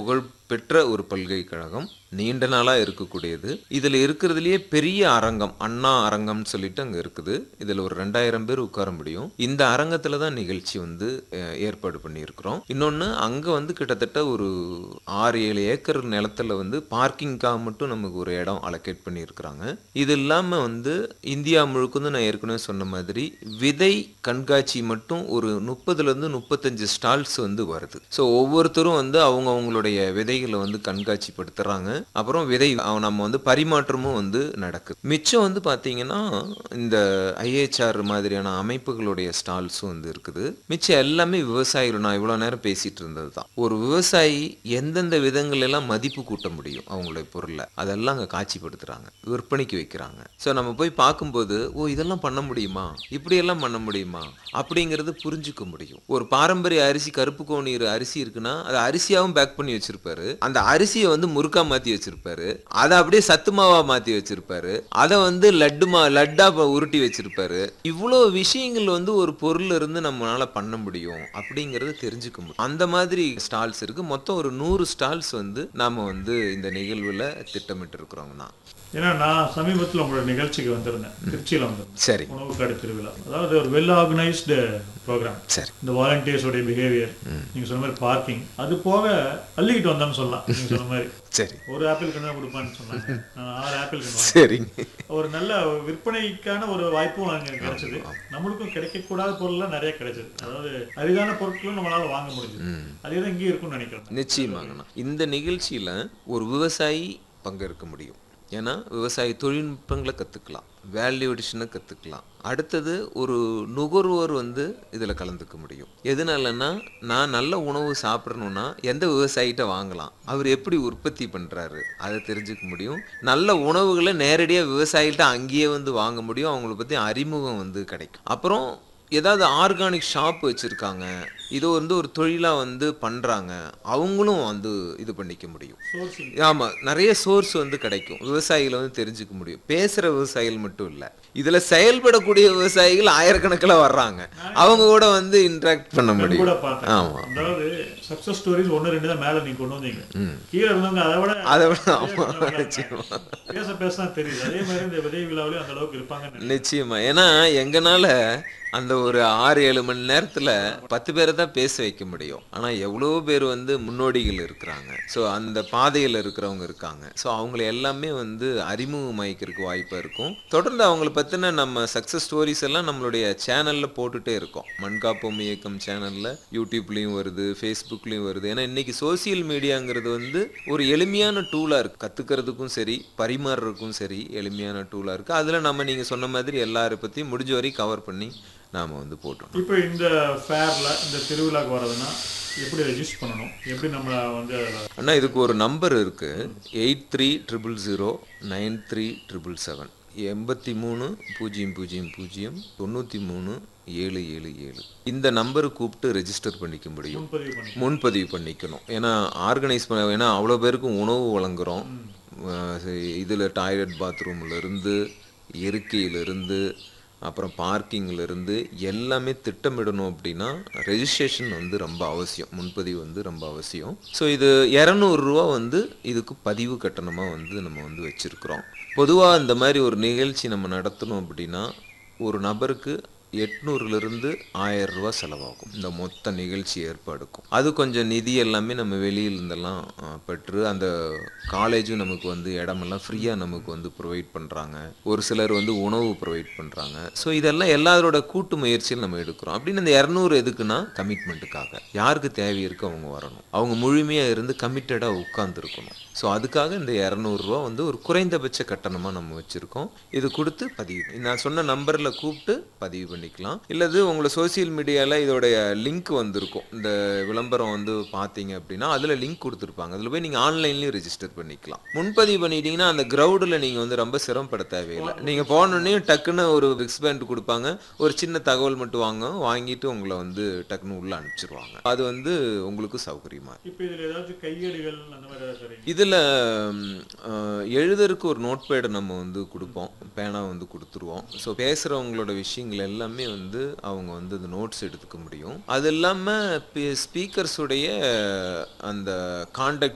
புகழ்பெற்ற ஒரு பல்கலைக்கழகம் நீண்ட நாளாக இருக்கக்கூடியது இதில் இருக்கிறதுலையே பெரிய அரங்கம் அண்ணா அரங்கம்னு சொல்லிட்டு அங்கே இருக்குது இதில் ஒரு ரெண்டாயிரம் பேர் உட்கார முடியும் இந்த அரங்கத்தில் தான் நிகழ்ச்சி வந்து அஹ், ஏற்பாடு பண்ணியிருக்கிறோம் இன்னொன்று அங்கே வந்து கிட்டத்தட்ட ஒரு ஆறு ஏழு ஏக்கர் நிலத்துல வந்து பார்க்கிங்காக மட்டும் நமக்கு ஒரு இடம் அலோகேட் பண்ணியிருக்கிறாங்க இது இல்லாமல் வந்து இந்தியா முழுக்கன்னு நான் ஏற்கனவே சொன்ன மாதிரி விதை கண்காட்சி மட்டும் ஒரு முப்பதுலேருந்து முப்பத்தஞ்சு ஸ்டால்ஸ் வந்து வருது ஸோ ஒவ்வொருத்தரும் வந்து அவங்க அவங்களுடைய விதைகளை வந்து கண்காட்சிப்படுத்துறாங்க அப்புறம் விதை அவ- நம்ம வந்து பரிமாற்றமும் வந்து நடக்குது மிச்சம் வந்து பார்த்தீங்கன்னா இந்த ஐஏஹெச்ஆர் மாதிரியான அமைப்புகளுடைய ஸ்டால்ஸும் வந்து இருக்குது மிச்சம் எல்லாமே விவசாயிகள் நான் இவ்வளோ நேரம் பேசிட்டு இருந்தது தான் ஒரு விவசாயி எந்தெந்த விதங்கள் எல்லாம் மதிப்பு கூட்ட முடியும் அவங்களுடைய பொருளை அதெல்லாம் அங்கே காட்சிப்படுத்துறாங்க விற்பனைக்கு வைக்கிறாங்க ஸோ நம்ம போய் பார்க்கும்போது ஓ இதெல்லாம் பண்ண முடியுமா இப்படியெல்லாம் பண்ண முடியுமா அப்படிங்கிறது புரிஞ்சுக்க முடியும் ஒரு பாரம்பரிய அரிசி கருப்பு கோணீர் அரிசி இருக்குன்னா அதை அரிசியாவும் பேக் பண்ணி வச்சிருப்பாரு அந்த அரிசியை வந்து முறுக்கா மாத்தி வச்சிருப்பாரு அதை அப்படியே சத்து மாவா மாத்தி வச்சிருப்பாரு அதை வந்து லட்டு மா லட்டா ப- உருட்டி வச்சிருப்பாரு இவ்வளோ விஷயங்கள் வந்து ஒரு பொருள் இருந்து நம்மளால பண்ண முடியும் அப்படிங்கறத தெரிஞ்சுக்க முடியும் அந்த மாதிரி ஸ்டால்ஸ் இருக்கு மொத்தம் ஒரு நூறு ஸ்டால்ஸ் வந்து நாம வந்து இந்த நிகழ்வுல திட்டமிட்டு இருக்கிறோங்கண்ணா ஏன்னா நான் சமீபத்தில் உங்களோட நிகழ்ச்சிக்கு வந்திருந்தேன் திருச்சியில் வந்திருந்தேன் சரி உணவு கடை திருவிழா அதாவது ஒரு வெல் ஆர்கனைஸ்டு ப்ரோக்ராம் சரி இந்த வாலண்டியர்ஸோடைய பிஹேவியர் நீங்க சொன்ன மாதிரி பார்க்கிங் அது போக அள்ளிக்கிட்டு வந்தான்னு சொல்லலாம் நீங்க சொன்ன மாதிரி சரி ஒரு ஆப்பிள் கண்ணு தான் கொடுப்பான்னு சொன்னாங்க நான் ஆறு ஆப்பிள் கண்ணு வாங்கினேன். சரிங்க ஒரு நல்ல விற்பனைக்கான ஒரு வாய்ப்பும் அங்க கிடைச்சது நம்மளுக்கும் கிடைக்கக்கூடாத பொருள்லாம் நிறைய கிடைச்சது அதாவது அரிதான பொருட்களும் நம்மளால வாங்க முடிஞ்சது அதே தான் இங்கேயும் இருக்கும்னு நினைக்கிறேன் நிச்சயமாங்கண்ணா இந்த நிகழ்ச்சியில் ஒரு விவசாயி பங்கேற்க முடியும் ஏன்னா விவசாய தொழில்நுட்பங்களை கற்றுக்கலாம் வேல்யூ அடிஷனை கற்றுக்கலாம் அடுத்தது ஒரு நுகர்வோர் வந்து இதில் கலந்துக்க முடியும் எதனாலன்னா நான் நல்ல உணவு சாப்பிடணும்னா எந்த விவசாயிகிட்ட வாங்கலாம் அவர் எப்படி உற்பத்தி பண்ணுறாரு அதை தெரிஞ்சுக்க முடியும் நல்ல உணவுகளை நேரடியாக விவசாயிகிட்ட அங்கேயே வந்து வாங்க முடியும் அவங்கள பற்றி அறிமுகம் வந்து கிடைக்கும் அப்புறம் ஏதாவது ஆர்கானிக் ஷாப் வச்சுருக்காங்க இது வந்து ஒரு தொழிலாக வந்து பண்ணுறாங்க அவங்களும் வந்து இது பண்ணிக்க முடியும் சோர்சிங் ஆமாம் நிறைய சோர்ஸ் வந்து கிடைக்கும் விவசாயிகளை வந்து தெரிஞ்சுக்க முடியும் பேசுகிற விவசாயிகள் மட்டும் இல்லை இதில் செயல்படக்கூடிய விவசாயிகள் ஆயிரக்கணக்கில் வர்றாங்க அவங்க கூட வந்து இன்ட்ராக்ட் பண்ண கூட முடியும் பார்த்தேன் ஆமாம் அதாவது சக்சஸ் ஸ்டோரிஸ் ஒன்று ரெண்டு தான் மேல நீங்க கொண்டு வந்தீங்க கீழே இருந்தவங்க அதை விட அதை விட நிறைய ஆமா, கொண்டு நிச்சயமா. வந்தாங்க. பேச பேச தான் தெரியுது அதே மாதிரி இந்த விதை விழாவிலையும் அந்த அளவுக்கு இருப்பாங்கன்னு நிச்சயமா ஏன்னா எங்கனால அந்த ஒரு ஆறு ஏழு மணி நேரத்துல பத்து பேரை தான் பேச வைக்க முடியும் ஆனா எவ்வளோ பேர் வந்து முன்னோடிகள் இருக்கிறாங்க ஸோ அந்த பாதையில் இருக்கிறவங்க இருக்காங்க ஸோ அவங்கள எல்லாமே வந்து அறிமுகமாய்க்கிறதுக்கு வாய்ப்பாக இருக்கும் தொடர்ந்து அவங்கள பற்றின நம்ம சக்ஸஸ் ஸ்டோரிஸ் எல்லாம் நம்மளுடைய சேனலில் போட்டுட்டே இருக்கோம் மண்காப்போம் இயக்கம் சேனலில் யூடியூப்லேயும் வருது ஃபேஸ்புக்லேயும் வருது ஏன்னா இன்னைக்கு சோசியல் மீடியாங்கிறது வந்து ஒரு எளிமையான டூலாக இருக்குது கற்றுக்கிறதுக்கும் சரி பரிமாறுறதுக்கும் சரி எளிமையான டூலாக இருக்குது அதில் நம்ம நீங்கள் சொன்ன மாதிரி எல்லாரை பற்றியும் முடிஞ்ச வரை கவர் பண்ணி நாம் வந்து போட்டோம் இப்போ இந்த ஃபேர்ல இந்த திருவிழாக்கு வர்றதுன்னா எப்படி ரெஜிஸ்டர் பண்ணணும் எப்படி நம்ம வந்து அதுல அண்ணா இதுக்கு ஒரு நம்பர் இருக்கு eight three triple zero nine three triple seven எண்பத்தி மூணு பூஜ்ஜியம் பூஜ்ஜியம் பூஜ்ஜியம் தொண்ணூற்றி மூணு ஏழு ஏழு ஏழு இந்த நம்பரு கூப்பிட்டு ரெஜிஸ்டர் பண்ணிக்க முடியும் முன்பதிவு பண்ணி முன்பதிவு பண்ணிக்கணும் ஏன்னா ஆர்கனைஸ் பண்ண ஏன்னா அவ்வளோ பேருக்கும் உணவு வழங்குறோம் இதில் டாய்லெட் பாத்ரூம்லேருந்து இருக்கையிலிருந்து அப்புறம் பார்க்கிங்ல இருந்து எல்லாமே திட்டமிடணும் அப்படின்னா ரெஜிஸ்ட்ரேஷன் வந்து ரொம்ப அவசியம் முன்பதிவு வந்து ரொம்ப அவசியம் ஸோ இது இரநூறுவா வந்து இதுக்கு பதிவு கட்டணமாக வந்து நம்ம வந்து வச்சுருக்குறோம் பொதுவாக இந்த மாதிரி ஒரு நிகழ்ச்சி நம்ம நடத்தணும் அப்படின்னா ஒரு நபருக்கு எட்நூறுலேருந்து ஆயிரம் ரூபாய் செலவாகும் இந்த மொத்த நிகழ்ச்சி ஏற்பாடுக்கும் அது கொஞ்சம் நிதி எல்லாமே நம்ம வெளியில இருந்தெல்லாம் அஹ், பெற்று அந்த காலேஜும் நமக்கு வந்து இடமெல்லாம் ஃப்ரீயாக நமக்கு வந்து ப்ரொவைட் பண்ணுறாங்க ஒரு சிலர் வந்து உணவு ப்ரொவைட் பண்ணுறாங்க ஸோ இதெல்லாம் எல்லாரோட கூட்டு முயற்சியில் நம்ம எடுக்கிறோம் அப்படின்னு இந்த இரநூறு எதுக்குன்னா கமிட்மெண்ட்டுக்காக யாருக்கு தேவை இருக்கு அவங்க வரணும் அவங்க முழுமையாக இருந்து கமிட்டடாக உட்கார்ந்துருக்கணும் ஸோ அதுக்காக இந்த இரநூறுவா வந்து ஒரு குறைந்தபட்ச கட்டணமாக நம்ம வச்சுருக்கோம் இது கொடுத்து பதிவு நான் சொன்ன நம்பரில் கூப்பிட்டு பதிவு பண்ணிக்கலாம் இல்லது உங்களை சோஷியல் மீடியாவில் இதோடைய லிங்க் வந்திருக்கும் இந்த விளம்பரம் வந்து பார்த்தீங்க அப்படின்னா அதில் லிங்க் கொடுத்துருப்பாங்க அதில் போய் நீங்கள் ஆன்லைன்லேயும் ரெஜிஸ்டர் பண்ணிக்கலாம் முன்பதிவு பண்ணிட்டீங்கன்னா அந்த க்ரௌடில் நீங்கள் வந்து ரொம்ப சிரமப்பட தேவையில்லை நீங்கள் போனோடனே டக்குன்னு ஒரு ரிக்ஸ்பேண்ட் கொடுப்பாங்க ஒரு சின்ன தகவல் மட்டும் வாங்க வாங்கிட்டு உங்களை வந்து டக்குன்னு உள்ளே அனுப்பிச்சிருவாங்க அது வந்து உங்களுக்கு சௌகரியமாக இருக்கும். இப்போ இதுல ஏதாச்சும் கையேடுகள் அந்த மாதிரி ஏதாவது தரீங்க இதில் எழுதறதுக்கு ஒரு நோட் பேடு நம்ம வந்து கொடுப்போம் பேனா வந்து கொடுத்துருவோம் ஸோ பேசுகிறவங்களோட விஷயங்கள் எல்லாமே வந்து அவங்க வந்து அந்த நோட்ஸ் எடுத்துக்க முடியும் அது இல்லாமல் ஸ்பீக்கர்ஸுடைய அந்த காண்டாக்ட்